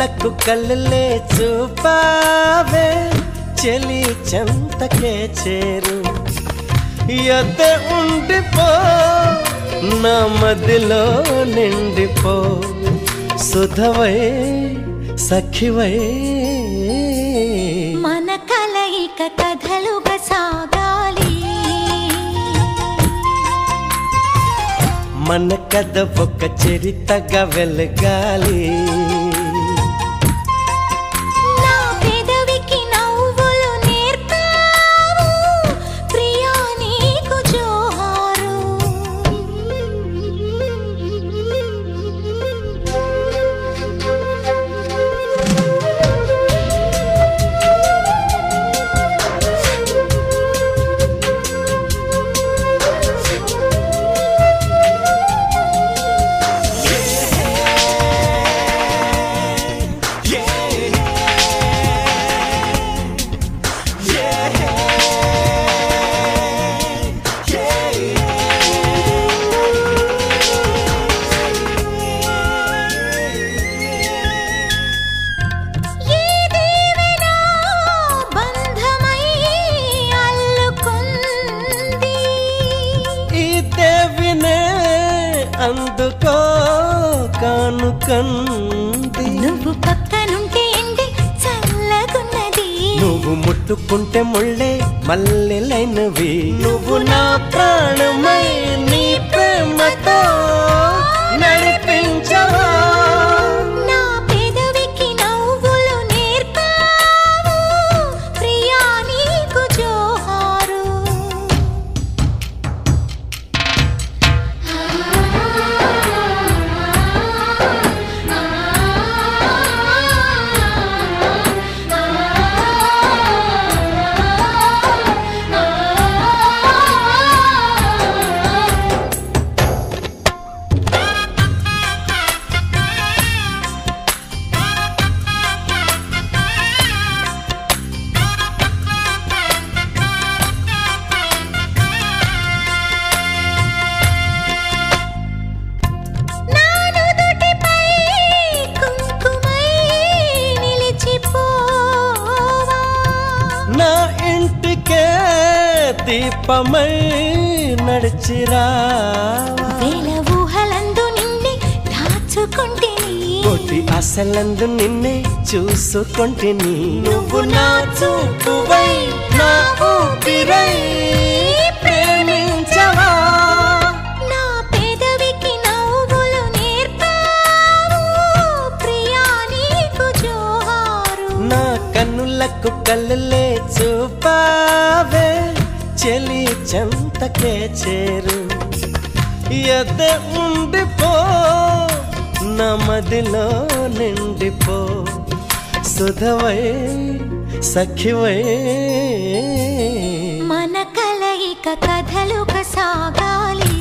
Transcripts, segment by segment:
కన్నులకు కళ్ళలే చూపావే చెలి చెంతకే చేరు ఎద్ద ఉండిపో నా మదిలో నిండిపో సుధవై సఖివై మన కలయిక కథలుగా సాగాలి మన కథ ఒక చరితగా వెలగాలి నా పెదవికి నవ్వులు నేర్పావు ప్రియా నీకు జోహారు ఈ దీవెన బంధమై అల్లుకుంది ఈ దేవినే అందుకో కానుకంది నువ్వు పక్కనుంటే ఎండి చల్లగున్నది నువ్వు ముట్టుకుంటే ముళ్ళే మల్లెలైనవి నువ్వు నా ప్రాణమై నీ ప్రేమతో నడిపించవా నా పెదవికి నవ్వులు నేర్పావు ప్రియా నీకు జోహారు నా నుదుటిపై కుంకుమై నిలిచిపోవా నా ఇంటికే దీపమై నడిచిరా వేల ఊహలందు నిన్నే దాచుకుంటేని కోటి అసలందు నిన్నే చూసుకుంటేని నువ్వు నా చూపువై నా ఊపిరై ప్రేమించవా నా పెదవికి నవ్వులు నేర్పావు ప్రియా నీకు జోహారు నా కన్నులకు కళ్ళలే చూపావే చెలి చెంతకే చేరు ఎద ఉండిపో నా మదిలో నిండిపో సుధవై సఖివై మన కలయిక కథలుగా సాగాలి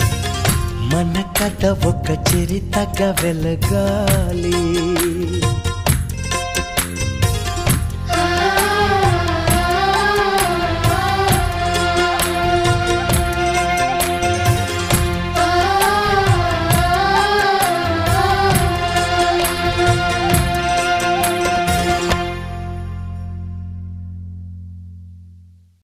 మన కథ ఒక చరితగా వెలగాలి